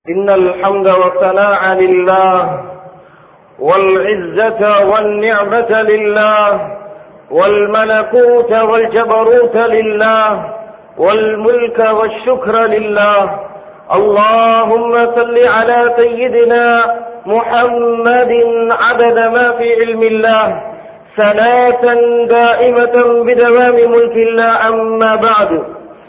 إن الحمد والثناء لله والعزة والنعمة لله والملكوت والجبروت لله والملك والشكر لله اللهم صل على سيدنا محمد عدد ما في علم الله صلاة دائمة بدوام ملك الله أما بعد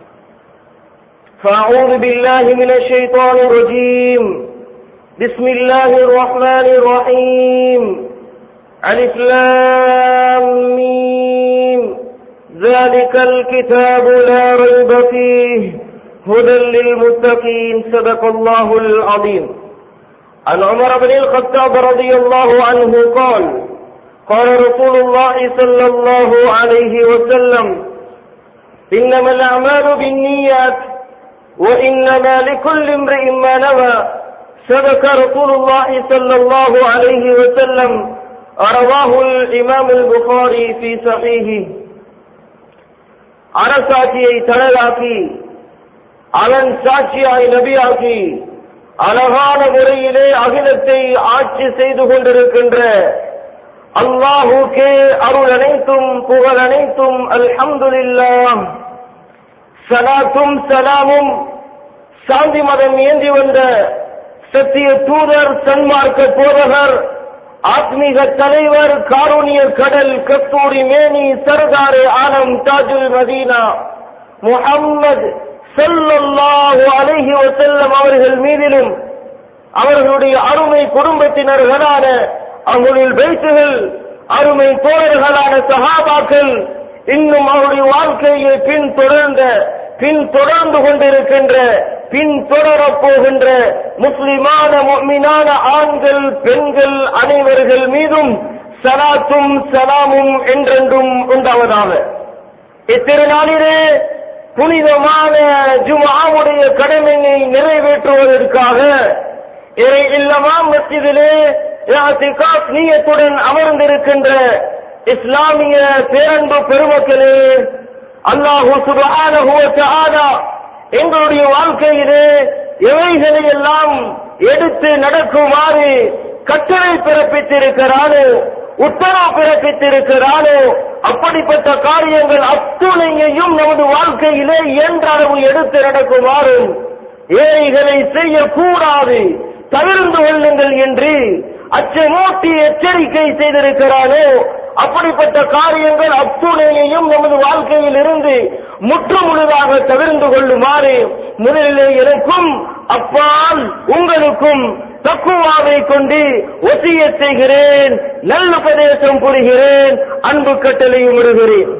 فأعوذ بالله من الشيطان الرجيم بسم الله الرحمن الرحيم ألف لام ميم ذلك الكتاب لا ريب فيه هدى للمتقين صدق الله العظيم عن عمر بن الخطاب رضي الله عنه قال قال رسول الله صلى الله عليه وسلم إنما الأعمال بالنيات وإنما لكل امرئ ما نوى صدق رسول الله صلى الله عليه وسلم رواه الإمام البخاري في صحيحه அரசாட்சியை தனதாக்கி அவன் சாட்சியாய் நபியாக்கி அழகான முறையிலே அகிலத்தை ஆட்சி செய்து கொண்டிருக்கின்ற அல்லாஹுக்கே அருள் அனைத்தும் புகழ் அனைத்தும் அல்ஹம்துலில்லா சலாத்தும் சலாமும் சாந்தி மதம் ஏந்தி வந்த சத்திய தூதர் சன்மார்க்க போதகர் ஆத்மீக தலைவர் காரூணிய கடல் கஸ்தூரி மேனி சர்தாரே ஆலம் தாஜுல் மதீனா முஹம்மது ஸல்லல்லாஹு அலைஹி வஸல்லம் அவர்கள் மீதிலும் அவர்களுடைய அருமை குடும்பத்தினர்களான அவர்களின் பேச்சுகள் அருமை தோழர்களான சஹாபாக்கள் இன்னும் அவருடைய வாழ்க்கையை பின் தொடர்ந்த பின் தொடர்ந்து கொண்டிருக்கின்ற பின் தொடரப் போகின்ற முஸ்லிமான முக்மினான ஆண்கள் பெண்கள் அனைவர்கள் மீதும் சலாத்தும் சலாமும் என்றென்றும் உண்டாவதாக இத்திருநாளிலே புனிதமான ஜுமாவுடைய கடமையை நிறைவேற்றுவதற்காக இறை இல்லமா மத்தியிலே நீயத்துடன் அமர்ந்திருக்கின்ற இஸ்லாமிய பேரன்பு பெருமக்களே அல்லாஹு சுபஹானஹு வ தஆலா எங்களுடைய வாழ்க்கையிலே எவைகளை எல்லாம் எடுத்து நடக்குமாறு கட்டளை பிறப்பித்திருக்கிறானோ உத்தரவு பிறப்பித்திருக்கிறானோ அப்படிப்பட்ட காரியங்கள் அத்துணையையும் நமது வாழ்க்கையிலே இயன்ற அளவு எடுத்து நடக்குமாறும் ஏழைகளை செய்யக்கூடாது தவிர்ந்து கொள்ளுங்கள் என்று அச்சமூட்டி எச்சரிக்கை செய்திருக்கிறானோ அப்படிப்பட்ட காரியங்கள் அத்துணையையும் நமது வாழ்க்கையில் இருந்து முற்று முழுதாக தவிர்ந்து கொள்ளுமாறு முதலிலே எனக்கும் அப்பால் உங்களுக்கும் தக்குவாவை கொண்டு ஒசிய செய்கிறேன் நல்லுபதேசம் புரிகிறேன் அன்பு கட்டளையும் விடுகிறேன்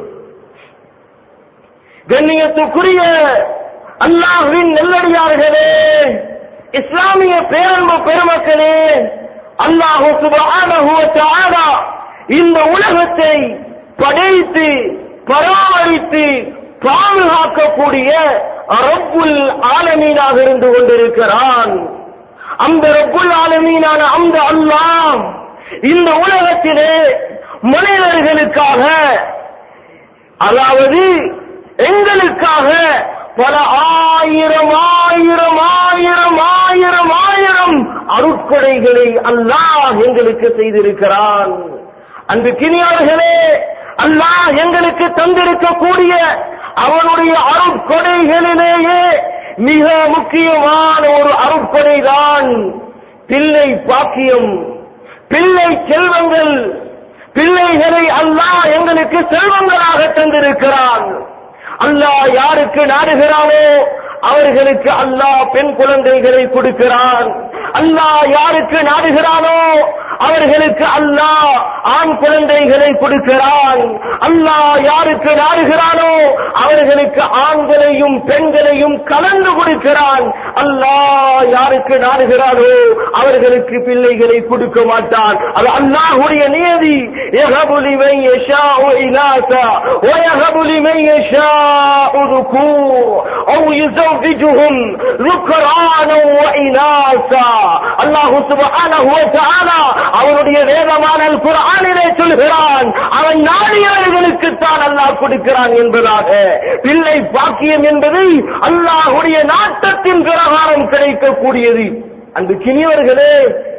கண்ணியத்துக்குரிய அல்லாஹ்வின் நெல்லடியார்களே இஸ்லாமிய பேரன்பு பெருமக்களே அல்லாஹு சுபஹானஹு வ தஆலா இந்த உலகத்தை படைத்து பராமரித்து பாதுகாக்கக்கூடிய ரப்புல் ஆலமீனாக இருந்து கொண்டிருக்கிறான் அந்த ரப்புல் ஆலமீனான அந்த அல்லாஹ் இந்த உலகத்திலே மனிதர்களுக்காக அதாவது எங்களுக்காக பல ஆயிரம் ஆயிரம் ஆயிரம் ஆயிரம் ஆயிரம் அருட்கொடைகளை அல்லாஹ் எங்களுக்கு செய்திருக்கிறான் அன்பு கிணியார்களே அல்லாஹ் எங்களுக்கு தந்திருக்கக்கூடிய அவனுடைய அருட்கொடைகளிலேயே மிக முக்கியமான ஒரு அருட்கொடைதான் பிள்ளை பாக்கியம் பிள்ளை செல்வங்கள் பிள்ளைகளை அல்லாஹ் எங்களுக்கு செல்வங்களாக தந்திருக்கிறான் அல்லாஹ் யாருக்கு நாடுகிறானோ அவர்களுக்கு அல்லாஹ் பெண் குழந்தைகளை கொடுக்கிறான் அல்லாஹ் யாருக்கு நாடுகிறானோ அவர்களுக்கு அல்லாஹ் ஆண் குழந்தைகளை கொடுக்கிறான் அல்லாஹ் யாருக்கு நாடுகிறானோ அவர்களுக்கு ஆண்களையும் பெண்களையும் கலந்து கொடுக்கிறான் அல்லாஹ் யாருக்கு நாடுகிறானோ அவர்களுக்கு பிள்ளைகளை கொடுக்க மாட்டான் அது அல்லாஹுடைய நியதி يهب لمن يشاء إناثا ويهب لمن يشاء ذكور أو يزوجهم ذكرانا وإناثا الله سبحانه وتعالى அவனுடைய வேதமான குரானிலே சொல்கிறான் அவன் நாடியவர்களுக்குத்தான் அல்லாஹ் கொடுக்கிறான் என்பதாக பிள்ளை பாக்கியம் என்பது அல்லாஹுடைய நாட்டத்தின் பிரகாரம் கிடைக்கக்கூடியது அன்பு கிணியவர்களே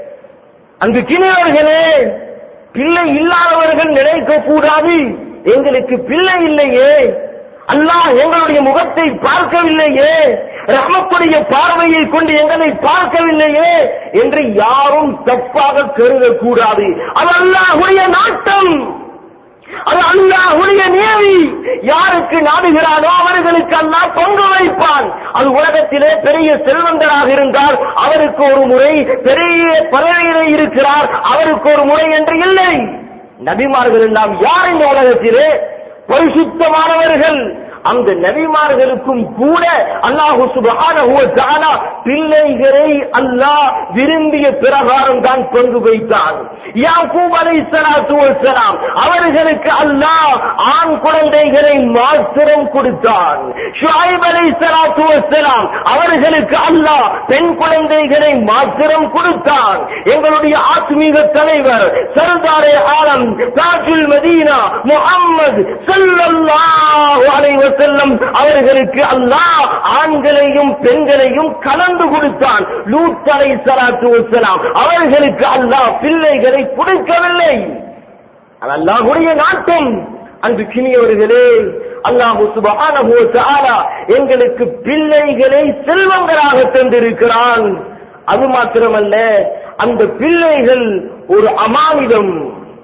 அன்பு கிணியவர்களே பிள்ளை இல்லாதவர்கள் நினைக்க கூடாது எங்களுக்கு பிள்ளை இல்லையே அல்லாஹ் எங்களுடைய முகத்தை பார்க்கவில்லையே ரஹமத்துடைய பார்வையை கொண்டு எங்களை பார்க்கவில்லையே என்று யாரும் தப்பாக கருதக்கூடாது அது அல்லாஹுடைய நாட்டம் அது அல்லாஹுடைய நியதி யாருக்கு நாடுகிறானோ அவர்களுக்கு அல்லாஹ் பங்கு வைப்பான் அது உலகத்திலே பெரிய செல்வந்தராக இருந்தால் அவருக்கு ஒரு முறை பெரிய பதவியிலே இருக்கிறார் அவருக்கு ஒரு முறை என்று இல்லை நபிமார்கள் எல்லாம் யார் இந்த உலகத்திலே பரிசுத்தமானவர்கள் அந்த நபிமார்களுக்கும் கூட அல்லாஹு சுபஹானஹு வ தஆலா பிள்ளைகளை அல்லாஹ் விரும்பிய பிரகாரம் தான் பங்கு வைத்தான் யாக்கூப் அலைஹிஸ்ஸலாத்து வஸ்ஸலாம் அவர்களுக்கு அல்லாஹ் ஆண் குழந்தைகளை மாத்திரம் கொடுத்தான் ஷுஐப் அலைஹிஸ்ஸலாத்து வஸ்ஸலாம் அவர்களுக்கு அல்லாஹ் பெண் குழந்தைகளை மாத்திரம் கொடுத்தான் எங்களுடைய ஆத்மீக தலைவர் சர்தாரே ஆலம் தாஜுல் மதீனா முஹம்மது ஸல்லல்லாஹு அலைஹி வஸல்லம் அவர்களுக்கு அல்லாஹ் ஆண்களையும் பெண்களையும் கலந்து கொடுத்தான் லூத் அலைஹிஸ்ஸலாத்து வஸ்ஸலாம் அவர்களுக்கு அல்லாஹ் பிள்ளைகளை கொடுக்கவில்லை அது அல்லாஹ்வுடைய நாட்டம் அன்பு கிணியவர்களே அல்லாஹு சுபஹானஹு வ தஆலா எங்களுக்கு பிள்ளைகளை செல்வங்களாக தந்திருக்கிறான் அது மாத்திரமல்ல அந்த பிள்ளைகள் ஒரு அமானிதம்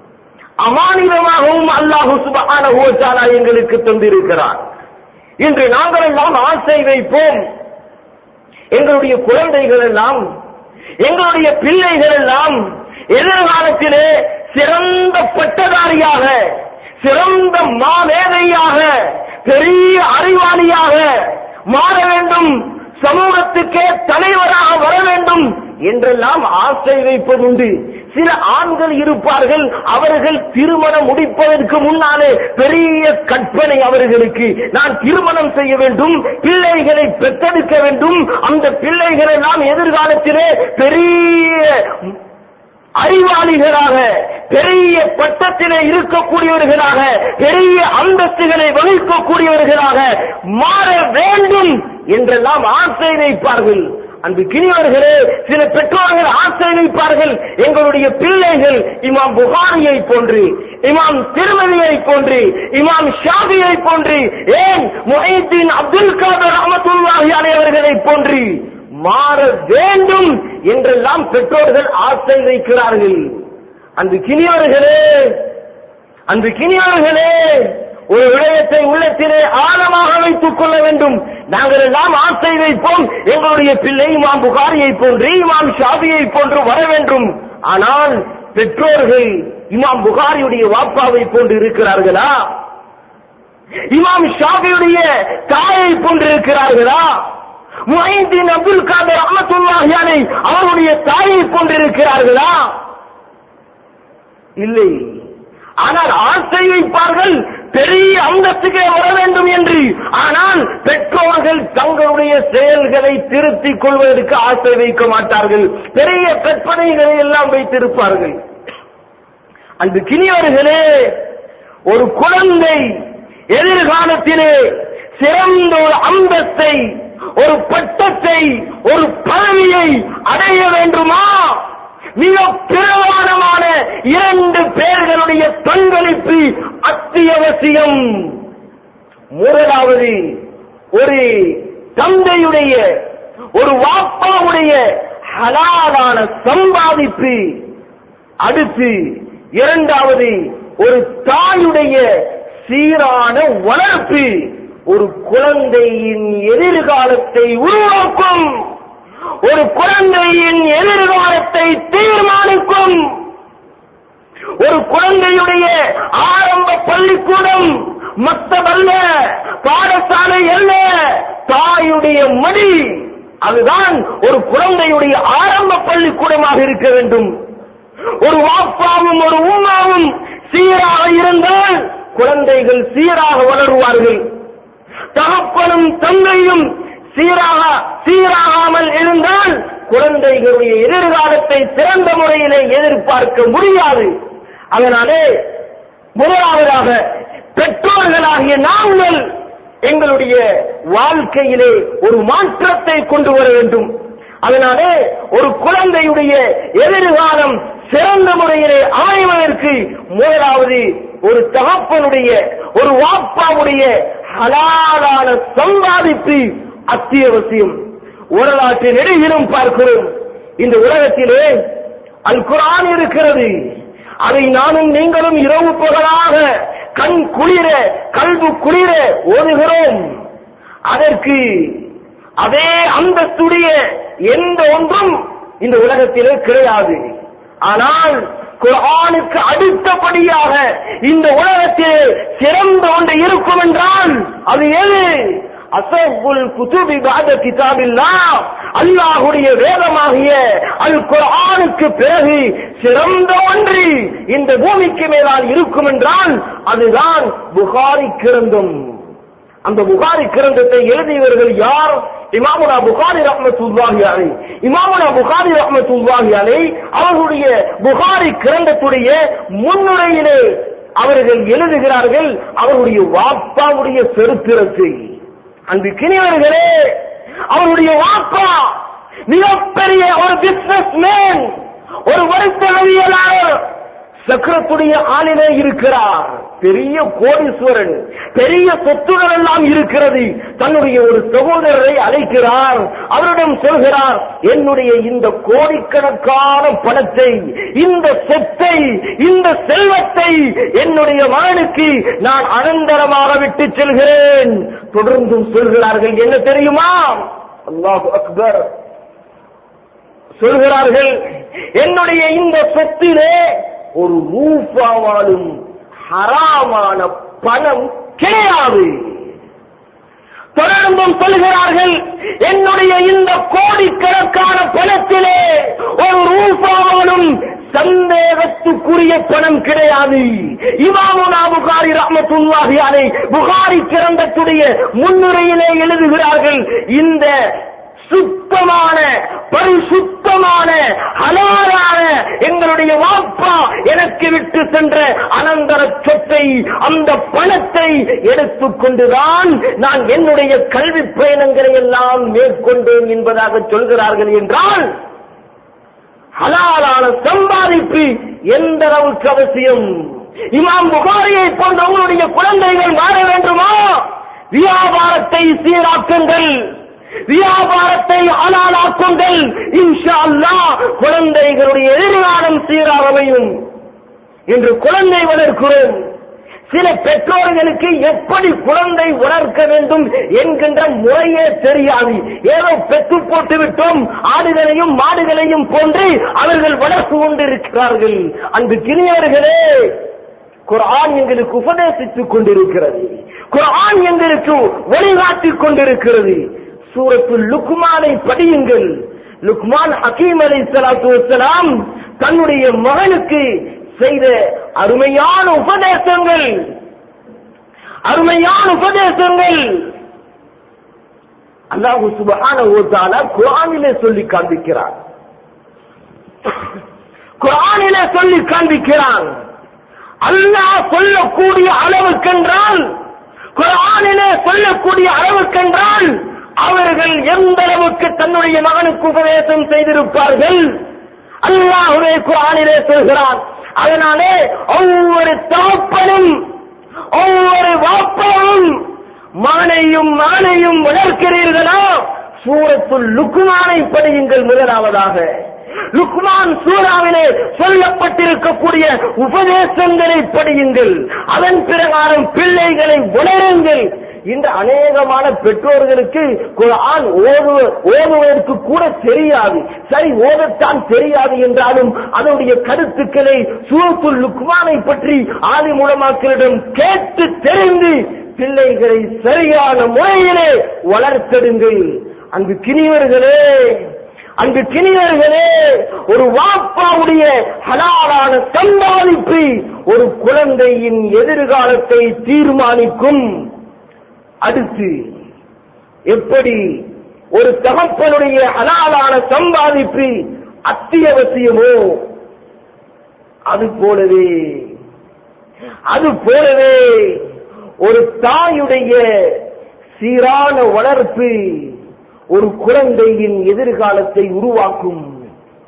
அமானிதமாகவும் அல்லாஹு சுபஹானஹு வ தஆலா எங்களுக்கு தந்திருக்கிறான் இன்று நாங்கள் எல்லாம் ஆசை வைப்போம் எங்களுடைய குழந்தைகள் எல்லாம் எங்களுடைய பிள்ளைகள் எல்லாம் எதிர்காலத்திலே சிறந்த பட்டதாரியாக சிறந்த மாமேதையாக பெரிய அறிவாளியாக மாற வேண்டும் சமூகத்துக்கே தலைவராக வர வேண்டும் என்றெல்லாம் ஆசை வைப்பதுண்டு சில ஆண்கள் இருப்பார்கள் அவர்கள் திருமணம் முடிப்பதற்கு முன்னாலே பெரிய கற்பனை அவர்களுக்கு நான் திருமணம் செய்ய வேண்டும் பிள்ளைகளை பெற்றெடுக்க வேண்டும் அந்த பிள்ளைகள் எல்லாம் எதிர்காலத்திலே பெரிய அறிவாளிகளாக பெரிய பட்டத்திலே இருக்கக்கூடியவர்களாக பெரிய அந்தஸ்துகளை வகிக்கக்கூடியவர்களாக மாற வேண்டும் என்றெல்லாம் ஆசை வைப்பார்கள் அன்பு கிணியவர்களே சில பெற்றோர்கள் ஆசை வைப்பார்கள் எங்களுடைய பிள்ளைகள் இமாம் புகாரியை போன்று இமாம் திருமதியை போன்று இமாம் ஷாபியை போன்று ஏன் முஹைதீன் அப்துல் காதர் அஹமத்துல்லாஹி அலைவர்களை போன்று மாற வேண்டும் என்றெல்லாம் பெற்றோர்கள் ஆசை வைக்கிறார்கள் அந்த கிணியவர்களே அந்த கிணியவர்களே ஒரு விடயத்தை உள்ளத்திலே ஆழமாக வைத்துக் கொள்ள வேண்டும் நாங்கள் எல்லாம் ஆசை வைப்போம் எங்களுடைய பிள்ளை இமாம் புகாரியை போன்று இமாம் ஷாபியை போன்று வர வேண்டும் ஆனால் பெற்றோர்கள் இமாம் புகாரியுடைய வாப்பாவை போன்று இருக்கிறார்களா இமாம் ஷாபியுடைய தாயை போன்று இருக்கிறார்களா முஹைதீன் அப்துல் காதர் அஹமத்துல்லாஹி அலை அவருடைய தாயை கொண்டிருக்கிறார்களா இல்லை ஆனால் ஆசை வைப்பார்கள் பெரிய அந்தத்துக்கே வர வேண்டும் என்று ஆனால் பெற்றோர்கள் தங்களுடைய செயல்களை திருத்திக் கொள்வதற்கு ஆசை வைக்க மாட்டார்கள் பெரிய கற்பனைகளை எல்லாம் வைத்திருப்பார்கள் அன்பு கிணியவர்களே ஒரு குழந்தை எதிர்காலத்திலே சிறந்த ஒரு அந்தத்தை ஒரு பட்டத்தை ஒரு பதவியை அடைய வேண்டுமா மிக பிரதானமான இரண்டு பேர்களுடைய பங்களிப்பு அத்தியாவசியம் முதலாவது ஒரு தந்தையுடைய ஒரு வாப்பாவுடைய ஹலாலான சம்பாதிப்பு அடுத்து இரண்டாவது ஒரு தாயுடைய சீரான வளர்ப்பு ஒரு குழந்தையின் எதிர்காலத்தை உருவாக்கும் ஒரு குழந்தையின் எதிர்காலத்தை தீர்மானிக்கும் ஒரு குழந்தையுடைய ஆரம்ப பள்ளிக்கூடம் மத்தமல்ல பாடசாலை அல்ல தாயுடைய மடி அதுதான் ஒரு குழந்தையுடைய ஆரம்ப பள்ளிக்கூடமாக இருக்க வேண்டும் ஒரு வாப்பாவும் ஒரு உம்மாவும் சீராக இருந்தால் குழந்தைகள் சீராக வளருவார்கள் தகப்பனும் தந்தையும் சீராக சீராகாமல் இருந்தால் குழந்தைகளுடைய எதிர்காலத்தை சிறந்த முறையிலே எதிர்பார்க்க முடியாது அதனாலே முதலாவதாக பெற்றோர்களாகிய நாங்கள் எங்களுடைய வாழ்க்கையிலே ஒரு மாற்றத்தை கொண்டு வர வேண்டும் அதனாலே ஒரு குழந்தையுடைய எதிர்காலம் சிறந்த முறையிலே அமைவதற்கு முதலாவது ஒரு தகப்பனுடைய ஒரு வாப்பாவுடைய ஹலாலான சம்பாதிப்பு அத்தியாவசியம் வரலாற்று நெடுகிலும் பார்க்கிறோம் இந்த உலகத்திலே அல் குரான் இருக்கிறது அதை நானும் நீங்களும் இரவு பகலாக கண் குளிர கல்வு குளிர ஓதுகிறோம் அதற்கு அதே அந்தஸ்துடைய எந்த ஒன்றும் இந்த உலகத்திலே கிடையாது ஆனால் குர்ஆனுக்கு அடுத்தபடியாக இந்த உலகத்தில் சிறந்த ஒன்று இருக்கும் என்றால் அது எது அசபுல் குதுபி பாத கிதாபில்லா அல்லாஹுடைய வேதமாகிய அல் குர்ஆனுக்கு பிறகு சிறந்த ஒன்று இந்த பூமிக்கு மேலால் இருக்கும் என்றால் அதுதான் புகாரி கிரந்தம் அந்த புகாரி கிரந்தத்தை எழுதியவர்கள் யார் இமாமுனா புகாரி ரஹ்மத்துல்லாஹி அலை இமாமுனா புகாரி ரஹ்மத்துல்லாஹி அலை அவர்களுடைய புகாரி கிரந்தத்துடைய முன்னுரையிலே அவர்கள் எழுதுகிறார்கள் அவருடைய வாப்பாவுடைய சரித்திரத்தை அன்பு கிணிவர்களே அவருடைய வாப்பா மிகப்பெரிய ஒரு பிசினஸ் மேன் ஒரு வர்த்தகவியலாளர் சக்கரத்துடைய ஆளிலே இருக்கிறார் பெரிய கோடீஸ்வரன் பெரிய சொத்துகள் எல்லாம் இருக்கிறது தன்னுடைய ஒரு சகோதரரை அழைக்கிறார் அவரிடம் சொல்கிறார் என்னுடைய இந்த கோடிக்கணக்கான பணத்தை இந்த சொத்தை இந்த செல்வத்தை என்னுடைய மகனுக்கு நான் அனந்தரமாக விட்டு செல்கிறேன் தொடர்ந்தும் சொல்கிறார்கள் என்ன தெரியுமா அல்லாஹ் அக்பர் சொல்கிறார்கள் என்னுடைய இந்த சொத்திலே ஒரு ரூபாவாலும் ஹராமான பணம் கிடையாது தொடர்ந்தும் சொல்கிறார்கள் என்னுடைய இந்த கோடிக்கணக்கான பணத்திலே ஒரு ரூபாவாலும் சந்தேகத்துக்குரிய பணம் கிடையாது இமாமுனா புகாரி ரஹமத்துல்லாஹி அலை புகாரி கிரந்தத்துடைய முன்னுரையிலே எழுதுகிறார்கள் இந்த சுத்தமான பரிசுத்தமான ஹலாலான எங்களுடைய வாப்பா எனக்கு விட்டு சென்ற அனந்தர சொத்தை அந்த பணத்தை எடுத்துக்கொண்டுதான் நான் என்னுடைய கல்வி பயணங்களை எல்லாம் மேற்கொண்டேன் என்பதாக சொல்கிறார்கள் என்றால் ஹலாலான சம்பாதிப்பு எந்த அளவுக்கு அவசியம் இமாம் புகாரியை போன்ற உங்களுடைய குழந்தைகள் மாற வேண்டுமா வியாபாரத்தை சீராக்குங்கள் வியாபாரத்தை அலாலாக்குங்கள் இன்ஷா அல்லாஹ் குழந்தைகளுடைய எதிர்காலம் சீராக அமையும் என்று குழந்தை வளர்க்கிறோம் சில பெற்றோர்களுக்கு எப்படி குழந்தை வளர்க்க வேண்டும் என்கின்ற முறையே தெரியாது ஏதோ பெற்று போட்டு விட்டோம் ஆடுகளையும் மாடுகளையும் போன்று அவர்கள் வளர்த்து கொண்டிருக்கிறார்கள் அன்பு கிணியர்களே குர்ஆன் எங்களுக்கு உபதேசித்துக் கொண்டிருக்கிறது குர்ஆன் எங்களுக்கு வழிகாட்டிக் கொண்டிருக்கிறது சூரத்துல் லுக்மானை படியுங்கள் லுக்மான் ஹக்கீம் அலை சலாத்து வசலாம் தன்னுடைய மகனுக்கு செய்த அருமையான உபதேசங்கள் அருமையான உபதேசங்கள் அல்லாஹு சுபஹான ஓதால குரானிலே சொல்லி காண்பிக்கிறார் குரானிலே சொல்லி காண்பிக்கிறான் அல்லாஹ் சொல்லக்கூடிய அளவுக்கென்றால் குரானிலே சொல்லக்கூடிய அளவுக்கென்றால் அவர்கள் எந்த அளவுக்கு தன்னுடைய மகனுக்கு உபதேசம் செய்திருப்பார்கள் அல்லாஹுவே குரானிலே சொல்கிறான் அதனாலே ஒவ்வொரு தகப்பனும் ஒவ்வொரு வாப்பாவும் மகனையும் மகனையும் வளர்க்கிறீர்களா சூரத்துல் லுக்குமானை படியுங்கள் முதலாவதாக லுக்மான் சூறாவிலே சொல்லப்பட்டிருக்கக்கூடிய உபதேசங்களை படியுங்கள் அதன் பிரகாரம் பிள்ளைகளை உணருங்கள் இந்த அநேகமான பெற்றோர்களுக்கு குர்ஆன் ஓதுவ ஓதுவதற்கு கூட தெரியாது சரி ஓதத்தான் தெரியாது என்றாலும் அதனுடைய கருத்துக்களை சூரத்துல் லுக்மானை பற்றி ஆதி மூலமாக்களிடம் கேட்டு தெரிந்து பிள்ளைகளை சரியான முறையிலே வளர்த்தெடுங்கள் அங்கு கிணிவர்களே அங்கு கிணியர்களே ஒரு வாப்பாவுடைய ஹலாலான சம்பாதிப்பு ஒரு குழந்தையின் எதிர்காலத்தை தீர்மானிக்கும் அடுத்து எப்படி ஒரு தகப்பனுடைய ஹலாலான சம்பாதிப்பு அத்தியாவசியமோ அது போலவே அது போலவே ஒரு தாயுடைய சீரான வளர்ப்பு ஒரு குழந்தையின் எதிர்காலத்தை உருவாக்கும்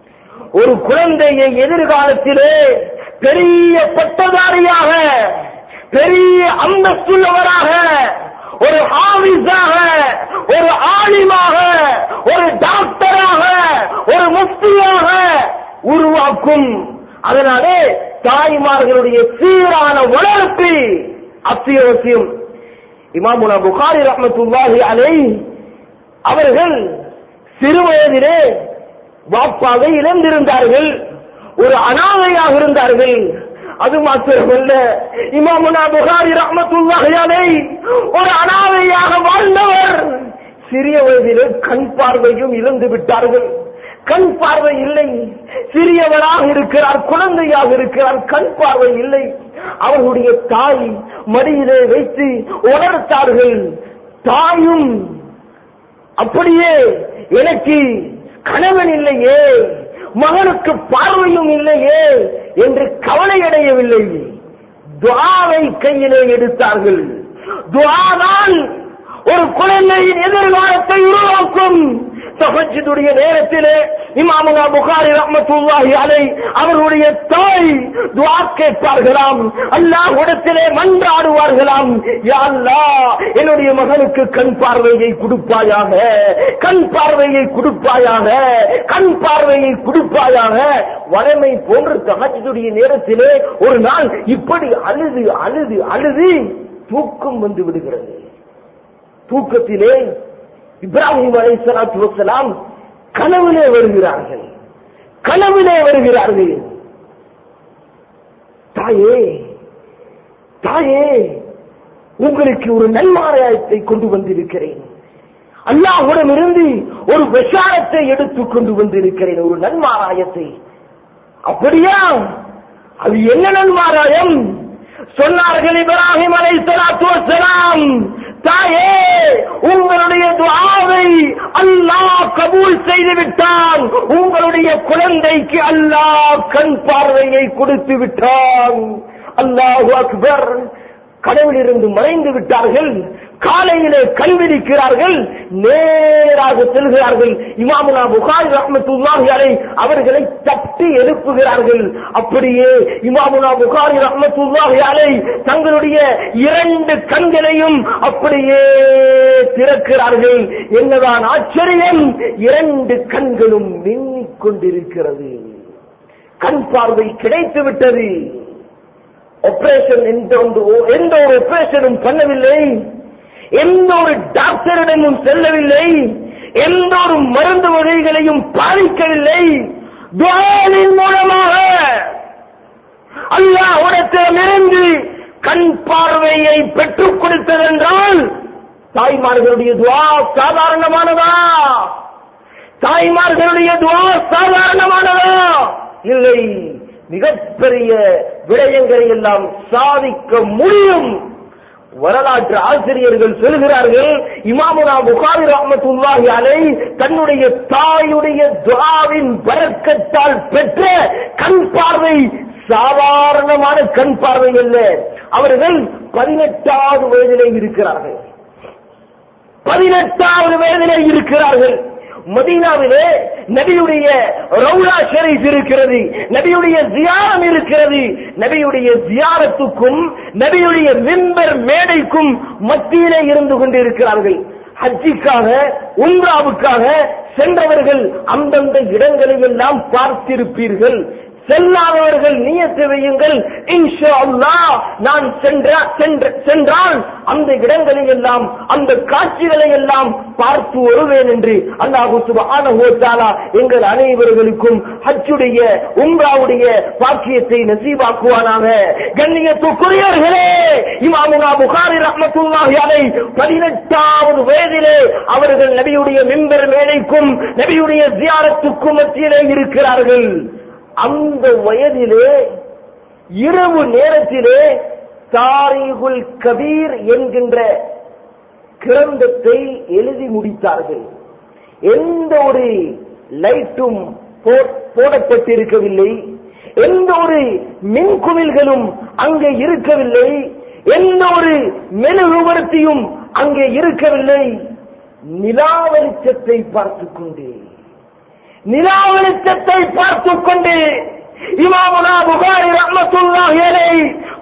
ஒரு குழந்தையை எதிர்காலத்திலே பெரிய பட்டதாரியாக பெரிய அந்தஸ்துள்ளவராக ஒரு ஆபீஸாக ஒரு ஆலிமாக ஒரு டாக்டராக ஒரு முஃப்தியாக உருவாக்கும் அதனாலே தாய்மார்களுடைய சீரான வளர்ப்பு அத்தியாவசியம் இமாமுனா புகாரி ரஹமத்துல்லாஹி அலை அவர்கள் சிறுவயதிலே வாப்பாவை இழந்திருந்தார்கள் ஒரு அனாதையாக இருந்தார்கள் அது மாத்திரமல்ல இமாமுனா புகாரி ரஹமத்துல்லாஹி அலை ஒரு அனாதையாக வாழ்ந்தவர் சிறிய வயதிலே கண் பார்வையும் இழந்து விட்டார்கள் கண் பார்வை இல்லை சிறியவராக இருக்கிறார் குழந்தையாக இருக்கிறார் கண் பார்வை இல்லை அவர்களுடைய தாய் மடியிலே வைத்து உணர்த்தார்கள் தாயும் அப்படியே எனக்கு கணவன் இல்லையே மகனுக்கு பார்வையும் இல்லையே என்று கவலையடையவில்லை துவாவை கையிலே எடுத்தார்கள் துவாதான் ஒரு குழந்தையின் எதிர்காலத்தை உருவாக்கும் தஹஜுடைய நேரத்திலே இமாமுனா புகாரி ரஹ்மத்துல்லாஹி அலை அவருடைய தாய் துஆ கேட்பார்களாம் அல்லாஹ் இடத்திலே மன்றாடுவார்களாம் யா அல்லாஹ் என்னுடைய மகனுக்கு கண் பார்வையை கொடுப்பாயாக கண் பார்வையை கொடுப்பாயாக கண் பார்வையை கொடுப்பாயாக வளமை போன்று தஹஜுடைய நேரத்திலே ஒரு நாள் இப்படி அழுது அழுது அழுது தூக்கம் வந்து விடுகிறது தூக்கத்திலே இப்ராஹிம் அலை சலாத்து வசலாம் கனவிலே வருகிறார்கள் கனவிலே வருகிறார்கள் தாயே தாயே உங்களுக்கு ஒரு நன்மாராயத்தை கொண்டு வந்திருக்கிறேன் அல்லாஹுடன் இருந்து ஒரு விஷாலத்தை எடுத்து கொண்டு வந்திருக்கிறேன் ஒரு நன்மாராயத்தை அப்படியா அது என்ன நன்மாராயம் சொன்னார்கள் இப்ராஹிம் அலை சலாத்து வசலாம் தாயே உங்களுடைய துஆவை அல்லாஹ் கபூல் செய்து விட்டான் உங்களுடைய குழந்தைக்கு அல்லாஹ் கண் பார்வையை கொடுத்து விட்டான் அல்லாஹு அக்பர் கடவுளிலிருந்து மறைந்து விட்டார்கள் காலையிலே கண் விரிக்கிறார்கள் நேராக செல்கிறார்கள் இமாமுனா புகாரி ரஹ்மத்துல்லாஹி அலை அவர்களை தட்டி எழுப்புகிறார்கள் அப்படியே இமாமுனா புகாரி ரஹ்மத்துல்லாஹி அலை தங்களுடைய இரண்டு கண்களையும் அப்படியே திறக்கிறார்கள் என்னதான் ஆச்சரியம் இரண்டு கண்களும் மின்னிக் கொண்டிருக்கிறது கண் பார்வை கிடைத்து விட்டது ஆபரேஷன் எந்த ஒன்று- எந்த ஒரு ஆபரேஷனும் பண்ணவில்லை எந்த ஒரு டாக்டரிடமும் செல்லவில்லை எந்த ஒரு மருந்து வகைகளையும் பாதிக்கவில்லை துவாவின் மூலமாக அல்லாஹ்விடத்திலிருந்து கண் பார்வையை பெற்றுக் கொடுத்ததென்றால் தாய்மார்களுடைய துவா சாதாரணமானதா தாய்மார்களுடைய துவா சாதாரணமானதா இல்லை மிகப்பெரிய விடயங்களை எல்லாம் சாதிக்க முடியும் வரலாற்று ஆசிரியர்கள் சொல்கிறார்கள் இமாமுனா புகாரி ரஹ்மத்துல்லாஹி அலை தன்னுடைய தாயுடைய துஆவின் பரக்கத்தால் பெற்ற கண் பார்வை சாதாரணமான கண் பார்வை அல்ல அவர்கள் பதினெட்டாவது வயதிலே இருக்கிறார்கள் பதினெட்டாவது வயதிலே இருக்கிறார்கள் மதீனாவிலே நபியுடைய ரவுலா ஷெரீஃப் இருக்கிறது நபியுடைய ஜியாரம் இருக்கிறது நபியுடைய ஜியாரத்துக்கும் நபியுடைய மிம்பர் மேடைக்கும் மத்தியிலே இருந்து கொண்டிருக்கிறார்கள் ஹஜ்ஜிக்காக உம்ராவுக்காக சென்றவர்கள் அந்தந்த இடங்களை எல்லாம் பார்த்திருப்பீர்கள் செல்லாதவர்கள் நியத்து வையுங்கள் இன்ஷா அல்லாஹ் நான் சென்ற சென்ற- சென்றால் அந்த இடங்களை எல்லாம் அந்த காட்சிகளை எல்லாம் பார்த்து வருவேன் என்று அல்லாஹு சுப்ஹானஹு வ தஆலா எங்கள் அனைவர்களுக்கும் ஹஜ்ஜுடைய உம்ராவுடைய பாக்கியத்தை நசீபாக்குவானாக கண்ணியத்துக்குரியவர்களே இமாமுனா புகாரி ரஹ்மத்துல்லாஹி அலை பதினெட்டாவது வயதிலே அவர்கள் நபியுடைய மிம்பர் மேடைக்கும் நபியுடைய ஜியாரத்துக்கும் மத்தியிலே இருக்கிறார்கள் அந்த வயதிலே இரவு நேரத்திலே தாரிகுல் கபீர் என்கின்ற கிரந்தத்தை எழுதி முடித்தார்கள் எந்த ஒரு லைட்டும் போ- போடப்பட்டிருக்கவில்லை எந்த ஒரு மின்குமிழ்களும் அங்கே இருக்கவில்லை எந்த ஒரு மெழுகுவர்த்தியும் அங்கே இருக்கவில்லை நிலா வெளிச்சத்தை பார்த்துக் கொண்டே நிலா வெளிச்சத்தை பார்த்துக்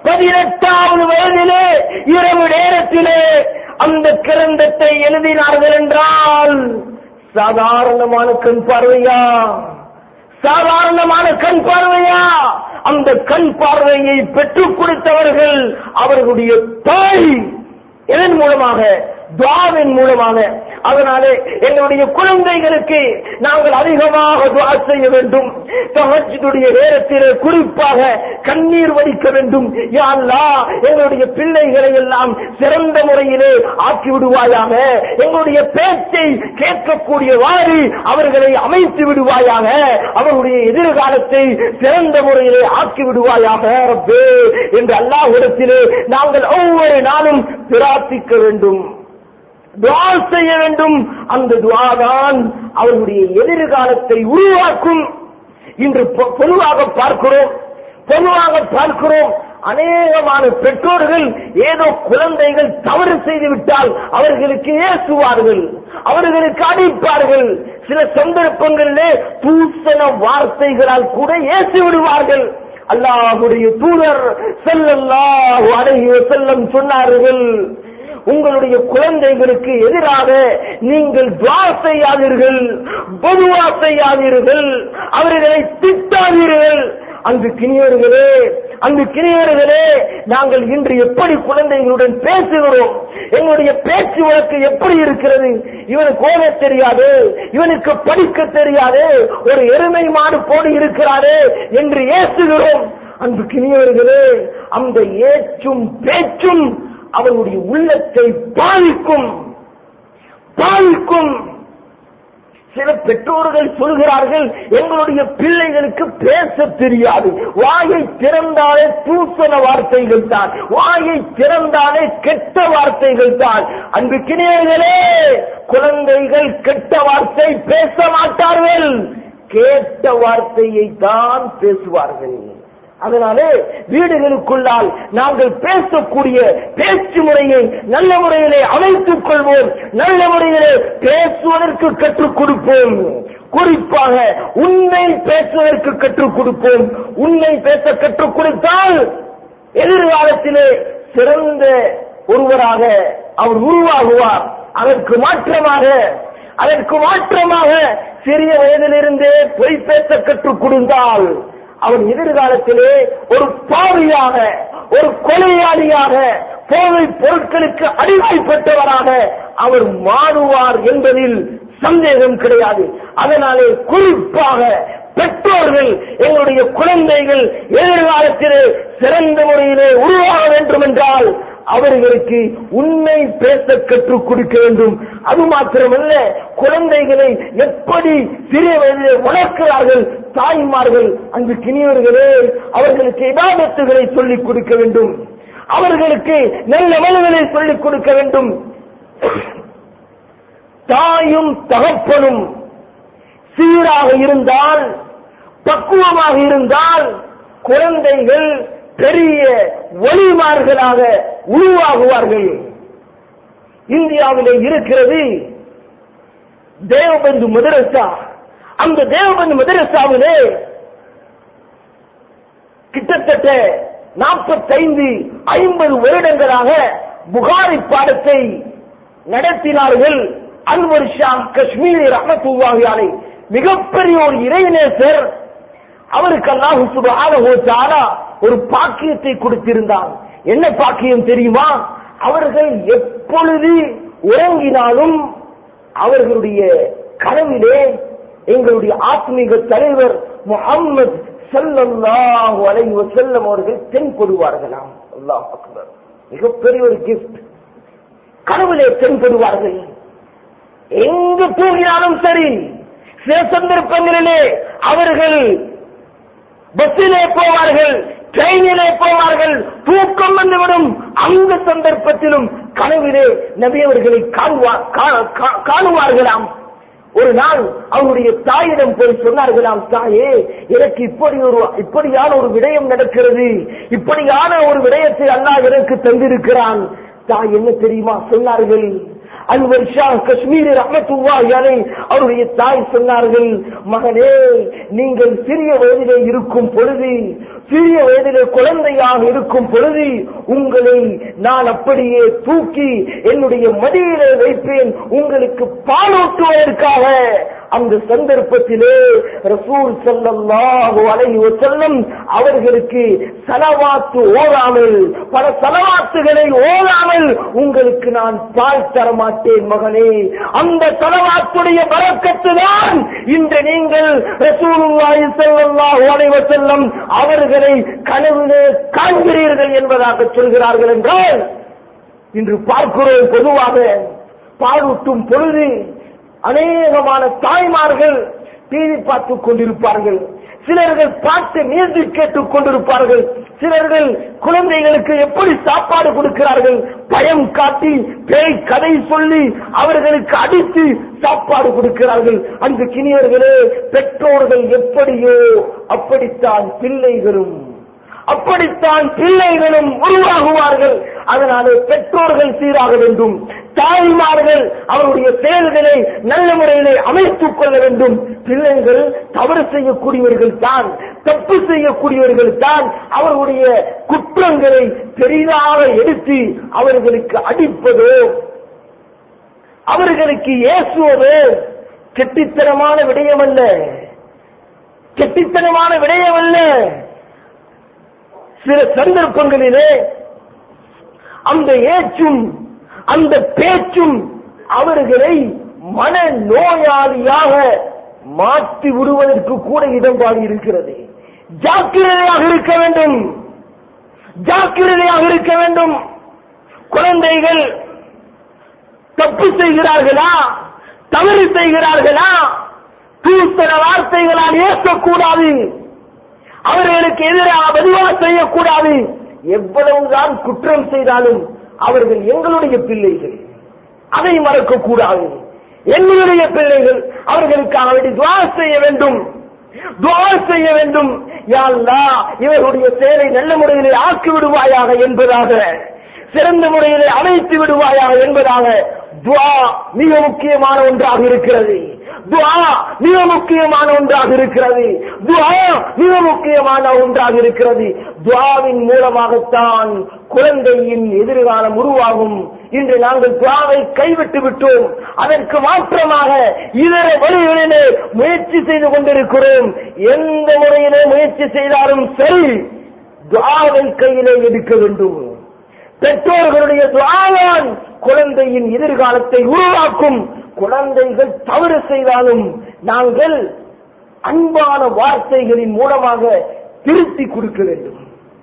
பதினெட்டாவது வயதிலே இரவு நேரத்திலே அந்த கிரந்தத்தை எழுதினார்கள் என்றால் சாதாரணமான கண் பார்வையா சாதாரணமான கண் பார்வையா அந்த கண் பார்வையை பெற்றுக் கொடுத்தவர்கள் அவர்களுடைய தாய் எதன் மூலமாக துவாவின் மூலமாக அதனாலே எங்களுடைய குழந்தைகளுக்கு நாங்கள் அதிகமாக துவா செய்ய வேண்டும் தஹஜ்ஜுடைய நேரத்திலே குறிப்பாக கண்ணீர் வடிக்க வேண்டும் யா அல்லாஹ் எங்களுடைய பிள்ளைகளை எல்லாம் சிறந்த முறையிலே ஆக்கி விடுவாயாக எங்களுடைய பேச்சை கேட்கக்கூடியவாறு அவர்களை அமைத்து விடுவாயாக அவருடைய எதிர்காலத்தை சிறந்த முறையிலே ஆக்கி விடுவாயாக ரப்பே என்று அல்லாஹ்விடத்திலே நாங்கள் ஒவ்வொரு நாளும் பிரார்த்திக்க வேண்டும் துவா செய்ய வேண்டும் அந்த துவாதான் அவர்களுடைய எதிர்காலத்தை உருவாக்கும் இன்று பொ- பொதுவாக பார்க்கிறோம் பொதுவாக பார்க்கிறோம் அநேகமான பெற்றோர்கள் ஏதோ குழந்தைகள் தவறு செய்து விட்டால் அவர்களுக்கு ஏசுவார்கள் அவர்களுக்கு அடிப்பார்கள் சில சந்தர்ப்பங்களிலே தூசண வார்த்தைகளால் கூட ஏசி விடுவார்கள் அல்லாஹுடைய தூதர் செல்லல்லாஹு அலைஹி வஸல்லம் சொன்னார்கள் உங்களுடைய குழந்தைகளுக்கு எதிராக நீங்கள் துவா செய்யாதீர்கள் பொதுவா செய்யாதீர்கள் அவர்களை திட்டாதீர்கள் அங்கு கிணியர்களே அங்கு கிணியர்களே நாங்கள் இன்று எப்படி குழந்தைகளுடன் பேசுகிறோம் எங்களுடைய பேச்சு வழக்கு எப்படி இருக்கிறது இவனுக்கு ஓட தெரியாது இவனுக்கு படிக்க தெரியாது ஒரு எருமை மாடு போடு இருக்கிறாரே என்று ஏசுகிறோம் அன்பு கிணியவர்களே அந்த ஏச்சும் பேச்சும் அவருடைய உள்ளத்தை பாதிக்கும் பாதிக்கும் சில பெற்றோர்கள் சொல்கிறார்கள் எங்களுடைய பிள்ளைகளுக்கு பேச தெரியாது வாயை திறந்தாலே தூசண வார்த்தைகள் தான் வாயை திறந்தாலே கெட்ட வார்த்தைகள் தான் அன்பு கிணியர்களே குழந்தைகள் கெட்ட வார்த்தை பேச மாட்டார்கள் கேட்ட வார்த்தையை தான் பேசுவார்கள் அதனாலே வீடுகளுக்குள்ளால் நாங்கள் பேசக்கூடிய பேச்சு முறையை நல்ல முறையிலே அமைத்துக் கொள்வோம் நல்ல முறையிலே பேசுவதற்கு கற்றுக் கொடுப்போம் குறிப்பாக உண்மை பேசுவதற்கு கற்றுக் கொடுப்போம் உண்மை பேச கற்றுக் கொடுத்தால் எதிர்காலத்திலே சிறந்த ஒருவராக அவர் உருவாகுவார் அதற்கு மாற்றமாக அதற்கு மாற்றமாக சிறிய வயதிலிருந்தே பொய் பேச கற்றுக் கொடுத்தால் அவன் எதிர்காலத்திலே ஒரு பாவியாக ஒரு கொலையாளியாக போதை பொருட்களுக்கு அடிமைப்பட்டவராக அவர் மாறுவார் என்பதில் சந்தேகம் கிடையாது அதனாலே குறிப்பாக பெற்றோர்கள் எங்களுடைய குழந்தைகள் எதிர்காலத்திலே சிறந்த முறையிலே உருவாக வேண்டும் என்றால் அவர்களுக்கு உண்மை பேச கற்றுக் கொடுக்க வேண்டும் அது மாத்திரமல்ல குழந்தைகளை எப்படி சிறிய வயதிலே வளர்க்கிறார்கள் தாய்மார்கள் அங்கு கிணியவர்களே அவர்களுக்கு இபாதத்துகளை சொல்லிக் கொடுக்க வேண்டும் அவர்களுக்கு நல்ல மனங்களை சொல்லிக் கொடுக்க வேண்டும் தாயும் தகப்பனும் சீராக இருந்தால் பக்குவமாக இருந்தால் குழந்தைகள் பெரிய ஒளிமார்களாக உருவாகுவார்கள் இந்தியாவிலே இருக்கிறது தேவபந்து மதரசா அந்த தேவபந்து மதரசாவிலே கிட்டத்தட்ட நாற்பத்தைந்து ஐம்பது வருடங்களாக புகாரி பாடத்தை நடத்தினார்கள் அன்வர் ஷா காஷ்மீரி ரஹமத்துல்லாஹி மிகப்பெரிய ஒரு இறைநேசர் அவருக்கு அல்லாஹு சுப்ஹானஹு தஆலா ஒரு பாக்கியத்தை கொடுத்திருந்தான் என்ன பாக்கியம் தெரியுமா அவர்கள் எப்பொழுது உறங்கினாலும் அவர்களுடைய கனவிலே எங்களுடைய ஆத்மீக தலைவர் முகம்மது ஸல்லல்லாஹு அலைஹி வஸல்லம் அவர்கள் தென்படுவார்களாம் அல்லாஹ் அக்பர் மிகப்பெரிய ஒரு கிஃப்ட் கனவிலே தென்படுவார்கள் எங்கு தூங்கினாலும் சரி சில சந்தர்ப்பங்களிலே அவர்கள் பஸ்ஸிலே போவார்கள் ட்ரெயினிலே போவார்கள் தூக்கம் வந்துவிடும் அந்த சந்தர்ப்பத்திலும் கனவிலே நபி அவர்களை காணுவா- கா- கா- காணுவார்களாம் ஒரு நாள் அவருடைய தாயிடம் போய் சொன்னார்களாம் தாயே எனக்கு இப்படி ஒரு இப்படியான ஒரு விடயம் நடக்கிறது இப்படியான ஒரு விடயத்தை அல்லாஹ் எனக்கு தந்திருக்கிறான் தாய் என்ன தெரியுமா சொன்னார்கள் அன்வர் ஷா காஷ்மீர் ரஹமத்துல்லாஹி அலைஹி அவருடைய தாய் சொன்னார்கள் மகனே நீங்கள் சிறிய வயதிலே இருக்கும் பொழுது சிறிய வயதிலே குழந்தையாக இருக்கும் பொழுது உங்களை நான் அப்படியே தூக்கி என்னுடைய மடியிலே வைப்பேன் உங்களுக்கு பாலூட்டுவதற்காக அந்த சந்தர்ப்பத்திலே ரசூல் ஸல்லல்லாஹு அலைஹி வஸல்லம் அவர்களுக்கு சலவாத்து ஓதாமல் பல சலவாத்துகளை ஓதாமல் உங்களுக்கு நான் பால் தர மாட்டேன் மகனே அந்த சலவாத்துடைய பறக்கத்து தான் இன்று நீங்கள் ரசூலுல்லாஹி ஸல்லல்லாஹு அலைஹி வஸல்லம் அவர்களை கனவிலே காண்கிறீர்கள் என்பதாக சொல்கிறார்கள் என்றால் இன்று பார்க்கிறோம் பொதுவாக பாலூட்டும் பொழுது அநேகமான தாய்மார்கள் டிவி பார்த்துக் கொண்டிருப்பார்கள் சிலர்கள் பாட்டு மியூசிக் கேட்டுக் கொண்டிருப்பார்கள் சிலர்கள் குழந்தைகளுக்கு எப்படி சாப்பாடு கொடுக்கிறார்கள் பயம் காட்டி பேய் கதை சொல்லி அவர்களுக்கு அடித்து சாப்பாடு கொடுக்கிறார்கள் அந்த கிணியர்களே பெற்றோர்கள் எப்படியோ அப்படித்தான் பிள்ளைகளும் அப்படித்தான் பிள்ளைகளும் உருவாகுவார்கள் அதனாலே பெற்றோர்கள் சீராக வேண்டும் தாய்மார்கள் அவருடைய செயல்களை நல்ல முறையிலே அமைத்துக் கொள்ள வேண்டும் பிள்ளைகள் தவறு செய்யக்கூடியவர்கள் தான் தப்பு செய்யக்கூடியவர்கள் தான் அவர்களுடைய குற்றங்களை பெரிதாக எடுத்து அவர்களுக்கு அடிப்பதோ அவர்களுக்கு ஏசுவதோ கெட்டித்தனமான விடயமல்ல கெட்டித்தனமான விடயமல்ல சில சந்தர்ப்பங்களிலே அந்த ஏச்சும் அந்த பேச்சும் அவர்களை மன நோயாளியாக மாற்றி விடுவதற்கு கூட இடம்பாடு இருக்கிறது ஜாக்கிரதையாக இருக்க வேண்டும் ஜாக்கிரதையாக இருக்க வேண்டும் குழந்தைகள் தப்பு செய்கிறார்களா தவறு செய்கிறார்களா தூத்தர வார்த்தைகளால் ஏற்கக்கூடாது அவர்களுக்கு எதிராக பதிவாக செய்யக்கூடாது எவ்வளவுதான் குற்றம் செய்தாலும் அவர்கள் எங்களுடைய பிள்ளைகள் அதை மறக்க கூடாது எங்களுடைய பிள்ளைகள் அவர்களுக்காக வேண்டி துவா செய்ய வேண்டும் துவா செய்ய வேண்டும் யா அல்லாஹ் இவருடைய செயலை நல்ல முறையிலே ஆக்கி விடுவாயாக என்பதாக சிறந்த முறையிலே அழைத்து விடுவாயாக என்பதாக துவா மிக முக்கியமான ஒன்றாக இருக்கிறது துவா மிக முக்கியமான ஒன்றாக இருக்கிறது துவா மிக முக்கியமான ஒன்றாக இருக்கிறது துவாவின் மூலமாகத்தான் குழந்தையின் எதிர்காலம் உருவாகும் இன்று நாங்கள் துவாவை கைவிட்டு விட்டோம் அதற்கு மாற்றமாக இதர வழிகளிலே முயற்சி செய்து கொண்டிருக்கிறோம் எந்த முறையிலே முயற்சி செய்தாலும் சரி துவாவை கையிலே எடுக்க வேண்டும் பெற்றோர்களுடைய துவாதான் குழந்தையின் எதிர்காலத்தை உருவாக்கும் குழந்தைகள் தவறு செய்தாலும் நாங்கள் அன்பான வார்த்தைகளின் மூலமாக திருத்தி கொடுக்க வேண்டும்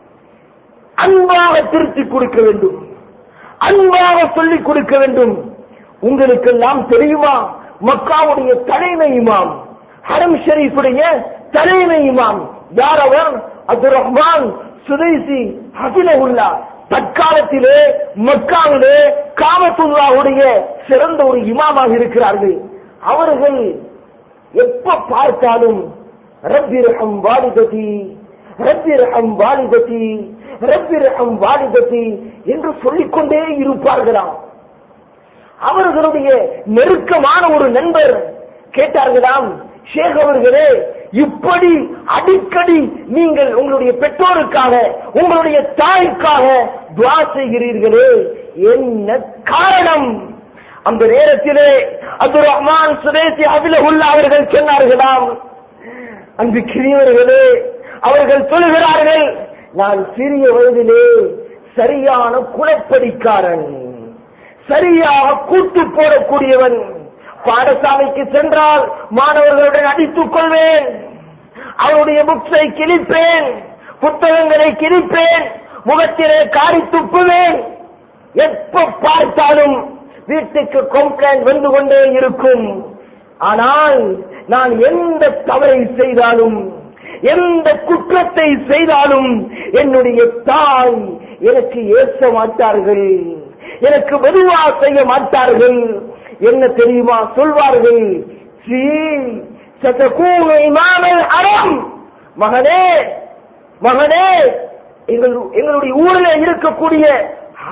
அன்பாக திருத்தி கொடுக்க வேண்டும் அன்பாக சொல்லிக் கொடுக்க வேண்டும் உங்களுக்கெல்லாம் தெரியுமா மக்காவுடைய தலைமை இமாம் ஹரம் ஷரீஃபுடைய தலைமை இமாம் யார் அவர் அப்துல் ரஹ்மான் சுதைசி ஹசிலகுல்லா தற்காலத்திலே மக்காவிலே காமத்துல்லாவுடைய சிறந்த ஒரு இமாமாக இருக்கிறார்கள் அவர்கள் எப்ப பார்த்தாலும் ரப்பிரகம் வாலிததி ரப்பிரகம் வாலிததி ரப்பிரகம் வாலிததி என்று சொல்லிக்கொண்டே இருப்பார்களாம் அவர்களுடைய நெருக்கமான ஒரு நண்பர் கேட்டார்களாம் ஷேக் அவர்களே இப்படி அடிக்கடி நீங்கள் உங்களுடைய பெற்றோருக்காக உங்களுடைய தாய்க்காக துவா செய்கிறீர்களே என்ன காரணம் அந்த நேரத்திலே அப்துல் ரஹ்மான் சுதேசி அபிலகுல்லா அவர்கள் சொன்னார்களாம் அன்பு கிரியவர்களே அவர்கள் சொல்கிறார்கள் நான் சிறிய வயதிலே சரியான குலப்படிக்காரன் சரியாக கூட்டு போடக்கூடியவன் பாடசாலைக்கு சென்றால் மாணவர்களுடன் அடித்துக் கொள்வேன் அவருடைய புக்ஸை கிழிப்பேன் புத்தகங்களை கிழிப்பேன் முகத்திலே காரி துப்புவேன் எப்ப பார்த்தாலும் வீட்டுக்கு கம்ப்ளைண்ட் வந்து கொண்டே இருக்கும் ஆனால் நான் எந்த தவறை செய்தாலும் எந்த குற்றத்தை செய்தாலும் என்னுடைய தாய் எனக்கு ஏற்ற மாட்டார்கள் எனக்கு மெதுவா செய்ய மாட்டார்கள் என்ன தெரியுமா சொல்வார்கள் "சீ, சதகூனு இமாமல் அறம் மகனே மகனே எங்கள் எங்களுடைய ஊரில் இருக்கக்கூடிய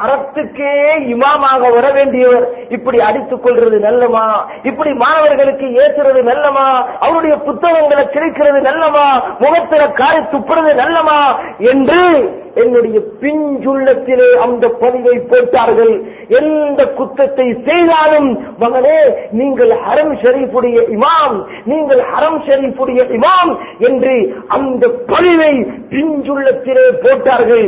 அறத்துக்கே இமாமாக வர வேண்டியவர் இப்படி அடித்துக் கொள்றது நல்லமா இப்படி மாணவர்களுக்கு ஏற்றுறது நல்லமா அவருடைய புத்தகங்களை கிழிக்கிறது நல்லமா முகத்தில காரை துப்புறது நல்லமா என்று என்னுடைய பிஞ்சுள்ளத்திலே அந்த பதிவை போட்டார்கள் எந்த குத்தத்தை செய்தாலும் மகனே நீங்கள் ஹரம் ஷரீஃபுடைய இமாம் நீங்கள் ஹரம் ஷரீஃபுடைய இமாம் என்று அந்த பதிவை பிஞ்சுள்ளத்திலே போட்டார்கள்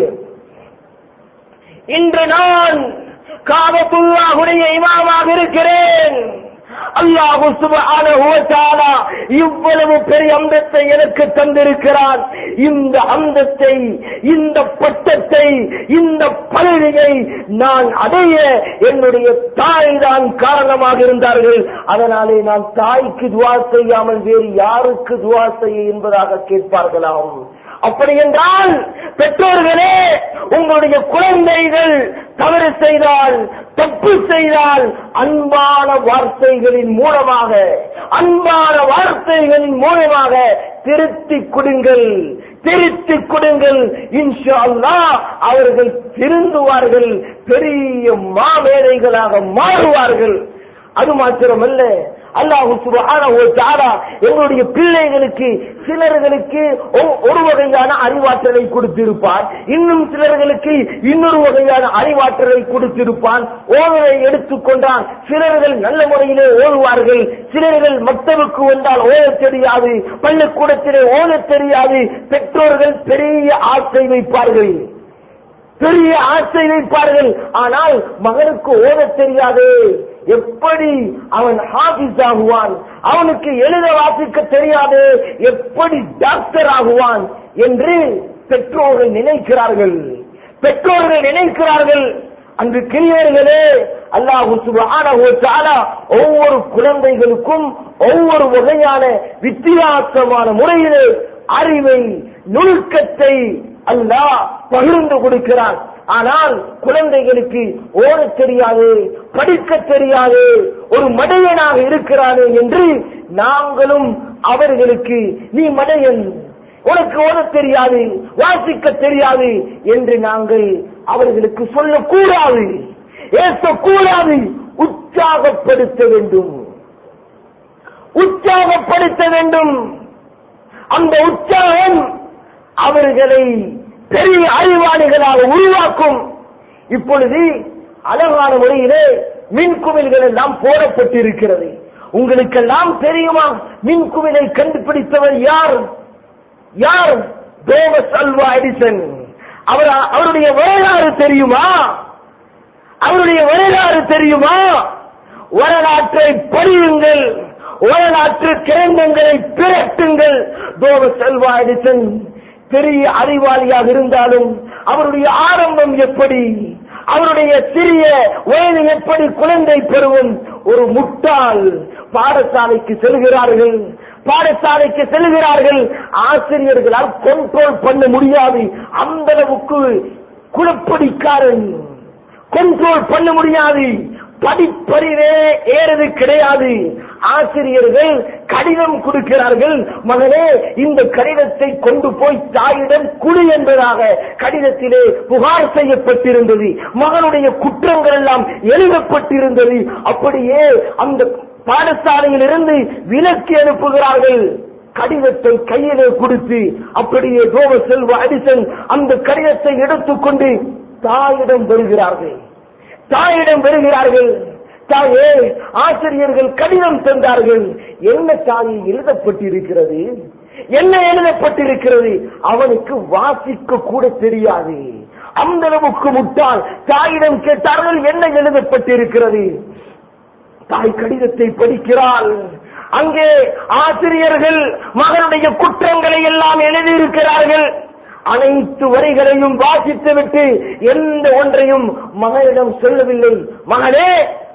இன்று நான் காபத்துல்லாஹுடைய இமாமாக இருக்கிறேன் அல்லாஹு சுப்ஹானஹு வ தஆலா இவ்வளவு பெரிய அந்தத்தை எனக்கு தந்திருக்கிறான் இந்த அந்தத்தை இந்த பட்டத்தை இந்த பதவியை நான் அடைய என்னுடைய தாய் தான் காரணமாக இருந்தார்கள் அதனாலே நான் தாய்க்கு துவா செய்யாமல் வேறு யாருக்கு துவா செய்ய என்பதாக கேட்பார்களாம் அப்படி என்றால் பெற்றோர்களே உங்களுடைய குழந்தைகள் தவறு செய்தால் தப்பு செய்தால் அன்பான வார்த்தைகளின் மூலமாக அன்பான வார்த்தைகளின் மூலமாக திருத்தி கொடுங்கள் திருத்தி கொடுங்கள் இன்ஷா அல்லாஹ் அவர்கள் திருந்துவார்கள் பெரிய மாமேதைகளாக மாறுவார்கள் அது மாத்திரமல்ல அல்லாஹு சுபஹானஹு வ தஆலா எங்களுடைய பிள்ளைகளுக்கு சிலர்களுக்கு ஒ- ஒரு வகையான அறிவாற்றலை கொடுத்திருப்பான் இன்னும் சிலர்களுக்கு இன்னொரு வகையான அறிவாற்றலை கொடுத்திருப்பான் ஓதுவை எடுத்துக்கொண்டால் சிலர்கள் நல்ல முறையிலே ஓதுவார்கள் சிலர்கள் மக்தவுக்கு வந்தால் ஓதத் தெரியாது பள்ளிக்கூடத்திலே ஓதத் தெரியாது பெற்றோர்கள் பெரிய ஆசை வைப்பார்கள் பெரிய ஆசை வைப்பார்கள் ஆனால் மகனுக்கு ஓதத் தெரியாது எப்படி அவன் ஹாபிஸ் ஆகுவான் அவனுக்கு எழுத வாசிக்க தெரியாது எப்படி டாக்டர் ஆகுவான் என்று பெற்றோர்கள் நினைக்கிறார்கள் பெற்றோர்கள் நினைக்கிறார்கள் அங்கு கிரியர்களே அல்லாஹு சுப்ஹானஹு வ தஆலா ஒவ்வொரு குழந்தைகளுக்கும் ஒவ்வொரு வகையான வித்தியாசமான முறையிலே அறிவை நுணுக்கத்தை அல்லாஹ் பகிர்ந்து கொடுக்கிறான் ஆனால் குழந்தைகளுக்கு ஓடத் தெரியாது படிக்க தெரியாது ஒரு மடையனாக இருக்கிறானே என்று நாங்களும் அவர்களுக்கு நீ மடையன் உனக்கு ஓடத் தெரியாது வாசிக்க தெரியாது என்று நாங்கள் அவர்களுக்கு சொல்லக்கூடாது ஏற்கக்கூடாது உற்சாகப்படுத்த வேண்டும் உற்சாகப்படுத்த வேண்டும் அந்த உற்சாகம் அவர்களை பெரிய அறிவாளிகளாக உருவாக்கும் இப்பொழுது அழகான முறையிலே மின்குமிழ்கள் எல்லாம் போடப்பட்டிருக்கிறது உங்களுக்கெல்லாம் தெரியுமா மின்குமிழை கண்டுபிடித்தவர் யார் யார் தோமஸ் அல்வா எடிசன் அவர் அவருடைய வரலாறு தெரியுமா அவருடைய வரலாறு தெரியுமா வரலாற்றை படியுங்கள் வரலாற்று கிரந்தங்களை பிரட்டுங்கள் தோமஸ் அல்வா எடிசன் பெரிய அறிவாளியாக இருந்தாலும் அவருடைய ஆரம்பம் எப்படி அவருடைய சிறிய வயது எப்படி குழந்தை பருவம் ஒரு முட்டாள் பாடசாலைக்கு செல்கிறார்கள் பாடசாலைக்கு செல்கிறார்கள் ஆசிரியர்களால் கண்ட்ரோல் பண்ண முடியாது அந்த அளவுக்கு குழப்படிக்காரன் கண்ட்ரோல் பண்ண முடியாது படிப்பறிவே ஏறது கிடையாது ஆசிரியர்கள் கடிதம் கொடுக்கிறார்கள் மகனே இந்த கடிதத்தை கொண்டு போய் தாயிடம் குழு என்பதாக கடிதத்திலே புகார் செய்யப்பட்டிருந்தது மகனுடைய குற்றங்கள் எல்லாம் எழுதப்பட்டிருந்தது அப்படியே அந்த பாடசாலையில் இருந்து விலக்கி அனுப்புகிறார்கள் கடிதத்தை கையிலே கொடுத்து அப்படியே தோம செல்வ அடிசன் அந்த கடிதத்தை எடுத்துக்கொண்டு தாயிடம் வருகிறார்கள் தாயிடம் வருகிறார்கள் தாயே ஆசிரியர்கள் கடிதம் தந்தார்கள் என்ன தாயை எழுதப்பட்டிருக்கிறது என்ன எழுதப்பட்டிருக்கிறது அவனுக்கு வாசிக்க கூட தெரியாது அந்த அளவுக்கு முட்டாள் தாயிடம் கேட்டார்கள் என்ன எழுதப்பட்டிருக்கிறது தாய் கடிதத்தை படிக்கிறாள் அங்கே ஆசிரியர்கள் மகனுடைய குற்றங்களை எல்லாம் எழுதியிருக்கிறார்கள் அனைத்து வரிகளையும் வாசித்துவிட்டு எந்த ஒன்றையும் மகனிடம் சொல்லவில்லை மகனே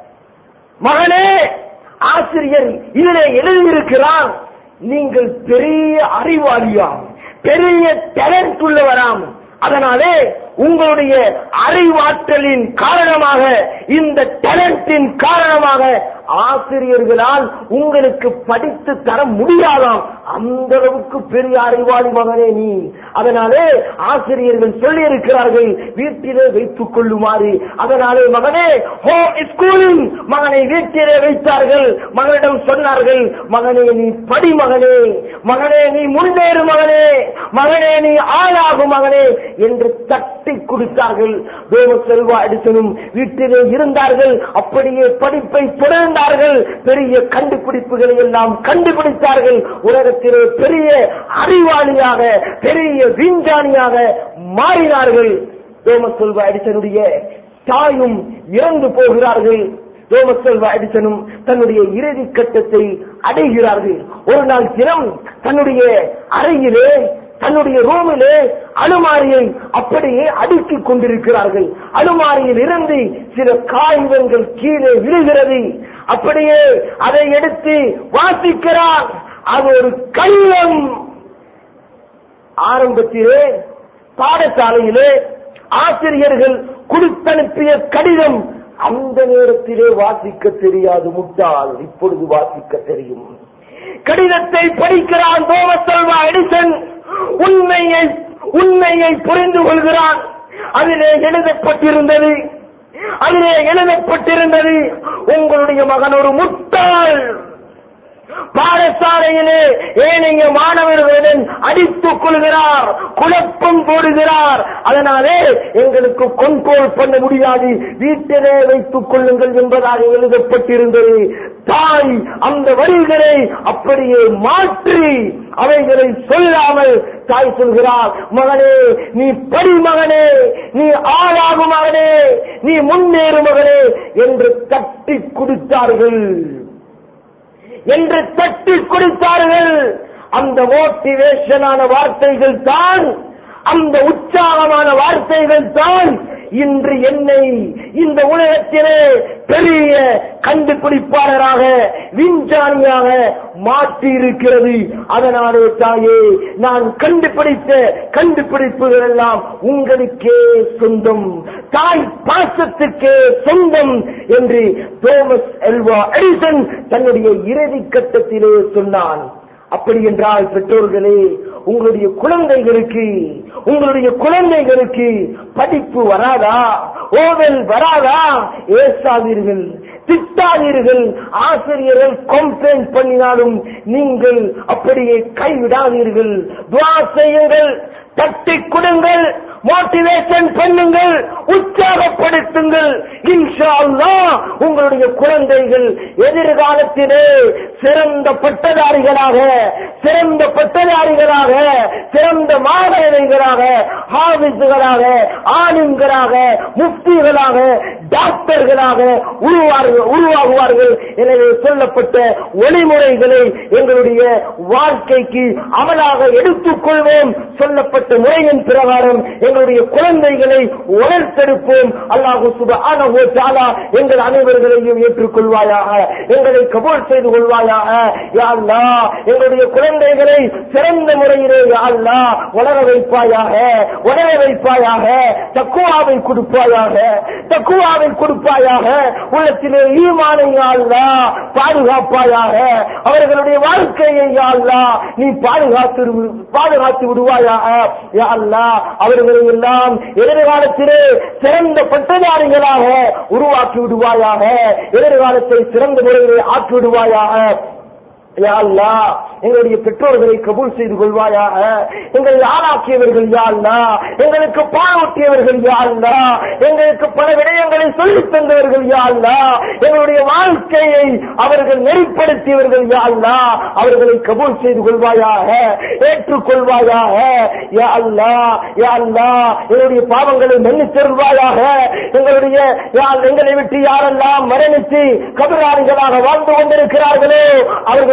மகனே ஆசிரியர் இதிலே எழுதியிருக்கிறான் நீங்கள் பெரிய அறிவாளியாம் பெரிய டேலண்ட் உள்ளவராம் அதனாலே உங்களுடைய அறிவாற்றலின் காரணமாக இந்த டேலண்டின் காரணமாக ஆசிரியர்களால் உங்களுக்கு படித்து தர முடியாதாம் அந்த அளவுக்கு பெரிய அறிவாளி மகனே நீ அதனாலே ஆசிரியர்கள் சொல்லி இருக்கிறார்கள் வீட்டிலே வைத்துக் கொள்ளுமாறு அதனாலே மகனே ஹோம் ஸ்கூலிங் மகனை வீட்டிலே வைத்தார்கள் மகனிடம் சொன்னார்கள் மகனே நீ படி மகனே மகனே நீ முன்னேறு மகனே மகனே நீ ஆளாகும் மகனே என்று தட்டி கொடுத்தார்கள் தேவ செல்வா அடிசனும் வீட்டிலே இருந்தார்கள் அப்படியே படிப்பை தொடர்ந்தார்கள் பெரிய கண்டுபிடிப்புகளை எல்லாம் கண்டுபிடித்தார்கள் உலகத்திலே பெரிய அறிவாளியாக பெரிய விஞ்ஞானியாக மாறினார்கள் தேவ செல்வா அடிசனுடைய தாயும் இறந்து போகிறார்கள் தோமசெல்வ அடிசனும் தன்னுடைய இறுதி கட்டத்தை அடைகிறார்கள் ஒரு நாள் தினம் தன்னுடைய அறையிலே தன்னுடைய ரூமிலே அலுமாரியை அப்படியே அடுக்கிக் கொண்டிருக்கிறார்கள் அலுமாரியில் இருந்து சில காகிதங்கள் கீழே விழுகிறது அப்படியே அதை எடுத்து வாசிக்கிறார் அது ஒரு கள்ளம் ஆரம்பத்திலே பாடசாலையிலே ஆசிரியர்கள் கொடுத்தனுப்பிய கடிதம் அந்த நேரத்திலே வாசிக்க தெரியாது முட்டாள் இப்பொழுது வாசிக்க தெரியும் கடிதத்தை படிக்கிறான் தோமசெல்வா எடிசன் உண்மையை உண்மையை புரிந்து கொள்கிறான் அதிலே எழுதப்பட்டிருந்தது அதிலே எழுதப்பட்டிருந்தது உங்களுடைய மகன் ஒரு முட்டாள் பாடசாலையிலே ஏனைய மாணவர்களுடன் அடித்துக் கொள்கிறார் குழப்பம் போடுகிறார் அதனாலே எங்களுக்கு கொண்ட்ரோல் பண்ண முடியாது வீட்டிலே வைத்துக் கொள்ளுங்கள் என்பதாக எழுதப்பட்டிருந்தது தாய் அந்த வரிகளை அப்படியே மாற்றி அவைகளை சொல்லாமல் தாய் சொல்கிறார் மகனே நீ படி மகனே நீ ஆளாகும் மகனே நீ முன்னேறு மகனே என்று தட்டி கொடுத்தார்கள் என்று தட்டி கொடுத்தார்கள் அந்த மோட்டிவேஷனான வார்த்தைகள் தான் அந்த உற்சாகமான வார்த்தைகள் தான் இன்று என்னை இந்த உலகத்திலே பெரிய கண்டுபிடிப்பாளராக விஞ்ஞானியாக மாற்றி இருக்கிறது அதனாலே தாயே நான் கண்டுபிடித்த கண்டுபிடிப்புகள் எல்லாம் உங்களுக்கே சொந்தம் தாய் பாசத்துக்கே சொந்தம் என்று தோமஸ் எல்வா எடிசன் தன்னுடைய இறுதி கட்டத்திலே சொன்னான் அப்படி என்றால் பெற்றோர்களே உங்களுடைய குழந்தைகளுக்கு உங்களுடைய குழந்தைகளுக்கு படிப்பு வராதா ஓவல் வராதா ஏசாதீர்கள் திட்டாதீர்கள் ஆசிரியர்கள் கம்ப்ளைண்ட் பண்ணினாலும் நீங்கள் அப்படியே கைவிடாதீர்கள் துவா செய்யுங்கள் தட்டி கொடுங்கள் மோட்டிவேஷன் பண்ணுங்கள் உற்சாகப்படுத்துங்கள் இன்ஷா அல்லாஹ் உங்களுடைய குழந்தைகள் எதிர்காலத்திலே சிறந்த பட்டதாரிகளாக சிறந்த பட்டதாரிகளாக சிறந்த மாணவர்களாக ஹாபிஸ்களாக ஆளுங்களாக முஃப்திகளாக டாக்டர்களாக உருவார்கள் உருவாகுவார்கள் எனவே சொல்லப்பட்ட ஒளிமுறைகளை எங்களுடைய வாழ்க்கைக்கு அமலாக எடுத்துக்கொள்வோம் சொல்லப்பட்ட முறையின் பிரகாரம் எங்களுடைய குழந்தைகளை வளர்த்தெடுப்போம் அல்லாஹு சுபஹானஹு வ தஆலா எங்கள் அனைவர்களையும் ஏற்றுக்கொள்வாயாக எங்களை கபூல் செய்து கொள்வாயாக யா அல்லாஹ் எங்களுடைய குழந்தைகளை சிறந்த முறையிலே யா அல்லாஹ் வளர வைப்பாயாக வளர வைப்பாயாக தக்குவாவை கொடுப்பாயாக தக்குவாவை கொடுப்பாயாக உள்ளத்திலே ஈமானை யா அல்லாஹ் பாதுகாப்பாயாக அவர்களுடைய வாழ்க்கையை யா அல்லாஹ் நீ பாதுகாத்து விடு- பாதுகாத்து விடுவாயாக யா அல்லாஹ் அவர்களை எல்லாம் எதிர்காலத்திலே சிறந்த பட்டதாரிகளாக உருவாக்கி விடுவாயாக எதிர்காலத்தை சிறந்த முறையிலே ஆக்கி விடுவாயாக யா அல்லாஹ் எங்களுடைய பெற்றோர்களை கபூல் செய்து கொள்வாயாக எங்களை ஆளாக்கியவர்கள் யா அல்லாஹ் எங்களுக்கு பாவூட்டியவர்கள் யா அல்லாஹ் எங்களுக்கு பல விடயங்களை சொல்லித் தந்தவர்கள் யா அல்லாஹ் எங்களுடைய வாழ்க்கையை அவர்கள் நெறிப்படுத்தியவர்கள் யா அல்லாஹ் அவர்களை கபூல் செய்து கொள்வாயாக ஏற்றுக்கொள்வாயாக யா அல்லாஹ் யா அல்லாஹ் எங்களுடைய பாவங்களை மன்னித்தருள்வாயாக எங்களுடைய யா- எங்களை விட்டு யாரெல்லாம் மரணித்து கபராளிகளாக வாழ்ந்து கொண்டிருக்கிறார்களோ அவர்களுடைய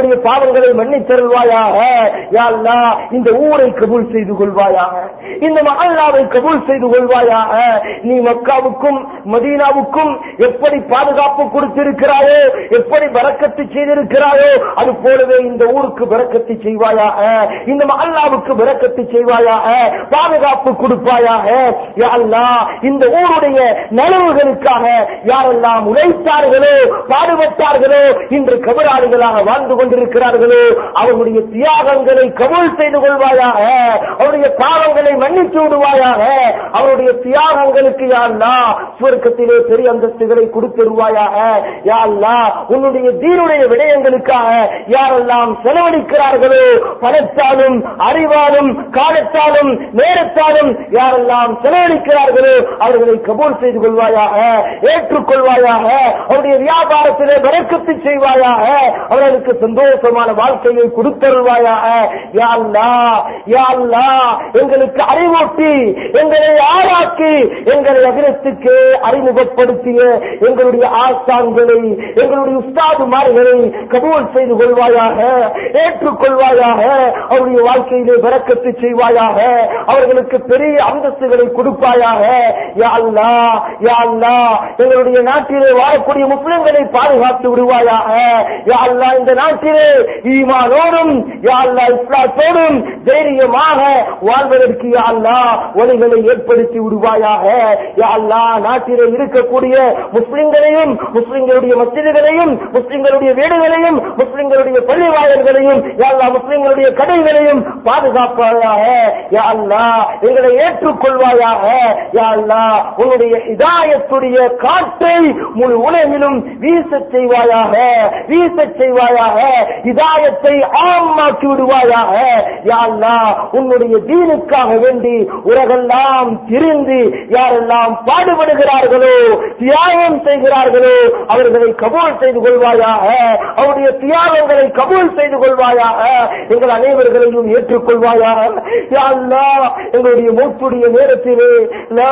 அவருடைய பாவங்களை மன்னித்தருள்வாயாக யா அல்லாஹ் இந்த ஊரை கபூல் செய்து கொள்வாயாக இந்த மஹல்லாவை கபூல் செய்து கொள்வாயாக நீ மக்காவுக்கும் மதீனாவுக்கும் எப்படி பாதுகாப்பு கொடுத்திருக்கிறாயோ எப்படி பறக்கத்து செய்திருக்கிறாயோ அது போலவே இந்த ஊருக்கு பறக்கத்து செய்வாயாக இந்த மஹல்லாவுக்கு பறக்கத்து செய்வாயாக பாதுகாப்பு கொடுப்பாயாக யா அல்லாஹ் இந்த ஊருடைய நலவுகளுக்காக யாரெல்லாம் உழைத்தார்களோ பாடுபட்டார்களோ இன்று கபராளிகளாக வாழ்ந்து கொண்டிருக்கிறார்களோ அவர்களுடைய தியாகங்களை கபூல் செய்து கொள்வாயாக அவருடைய பாவங்களை மன்னித்து விடுவாயாக அவருடைய தியாகங்களுக்கு யாருலா சுவர்க்கத்திலே பெரிய அந்தஸ்துகளை கொடுத்துருவாயாக யாருலா உன்னுடைய தீனுடைய விடயங்களுக்காக யாரெல்லாம் செலவழிக்கிறார்களோ பணத்தாலும் அறிவாலும் காலத்தாலும் நேரத்தாலும் யாரெல்லாம் செலவழிக்கிறார்களோ அவர்களை கபூல் செய்து கொள்வாயாக ஏற்றுக்கொள்வாயாக அவருடைய வியாபாரத்திலே விளக்கத்து செய்வாயாக அவர்களுக்கு சந்தோஷமான வாழ்க்கையை கொடுத்தருள்வாயாக யா அல்லாஹ், யா அல்லாஹ், எங்களுக்கு அறிவூட்டி எங்களை ஆளாக்கி எங்களை அகிலத்துக்கு அறிமுகப்படுத்திய எங்களுடைய ஆசான்களை எங்களுடைய உஸ்தாதுமார்களை கபூல் செய்து கொள்வாயாக ஏற்றுக்கொள்வாயாக அவருடைய வாழ்க்கையிலே விளக்கத்து செய்வாயாக அவர்களுக்கு பெரிய அந்தஸ்துகளை கொடுப்பாயாக யா அல்லாஹ், யா அல்லாஹ், எங்களுடைய நாட்டிலே வாழக்கூடிய முஸ்லிம்களை பாதுகாத்து விடுவாயாக யா அல்லாஹ், இந்த நாட்டிலே ஈமானோடும் யா அல்லாஹ், இஸ்லாத்தோடும் தைரியமாக வாழ்வதற்கு யா அல்லாஹ், வழிகளை ஏற்படுத்தி விடுவாயாக யா அல்லாஹ், நாட்டிலே இருக்கக்கூடிய முஸ்லிம்களையும் முஸ்லிம்களுடைய மசிதிகளையும் முஸ்லிம்களுடைய வீடுகளையும் முஸ்லிம்களுடைய பள்ளி வாயல்களையும் யா அல்லாஹ், முஸ்லிம்களுடைய கடைகளையும் பாதுகாப்பாயாக யா அல்லாஹ், எங்களை ஏற்றுக்கொள்வாயாக யா அல்லாஹ், உன்னுடைய இதாயத்துடைய காற்றை முழு உலகிலும் வீசச் செய்வாயாக வீசச் செய்வாயாக இதாயத்தை ஆமாக்கி விடுவாயாக யா அல்லாஹ், உன்னுடைய தீனுக்காக வேண்டி உலகெல்லாம் திரிந்து யாரெல்லாம் பாடுபடுகிறார்களோ தியாகம் செய்கிறார்களோ அவர்களை கபூல் செய்து கொள்வாயாக அவருடைய தியாகங்களை கபூல் செய்து கொள்வாயாக எங்கள் அனைவர்களையும் ஏற்றுக்கொள்வாயாக யா அல்லாஹ், எங்களுடைய மூத்துடைய நேரத்திலே லா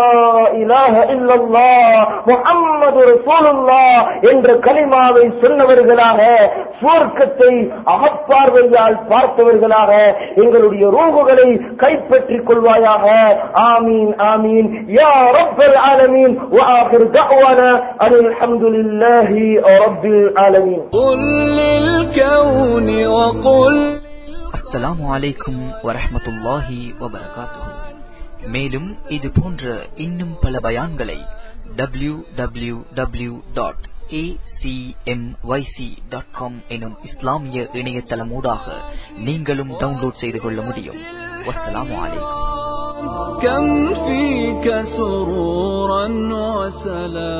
இலாஹ இல்லல்லாஹ் முஹம்மது ரசூலுல்லாஹ் என்ற கலிமாவை சொன்னவர்களாக சுவர்க்கத்தை அகப்பார்வையால் பார்த்தவர்களாக எங்களுடைய ரூகுகளை கைப்பற்றிக் கொள்வாயாக ஆமீன் ஆமீன் யா ரப்பல் ஆலமீன் وآخر دعوانا أن الحمد لله رب العالمين قل للكون وقل அஸ்ஸலாமு அலைக்கும் வரஹ்மத்துல்லாஹி வபரகாத்துஹு மேலும் இது போன்ற இன்னும் பல பயான்களை W W W dot dot com எனும் இஸ்லாமிய இணையதளமூடாக நீங்களும் டவுன்லோட் செய்து கொள்ள முடியும் வஸ்ஸலாமு அலைக்கும் كم فيك سرورا وسلام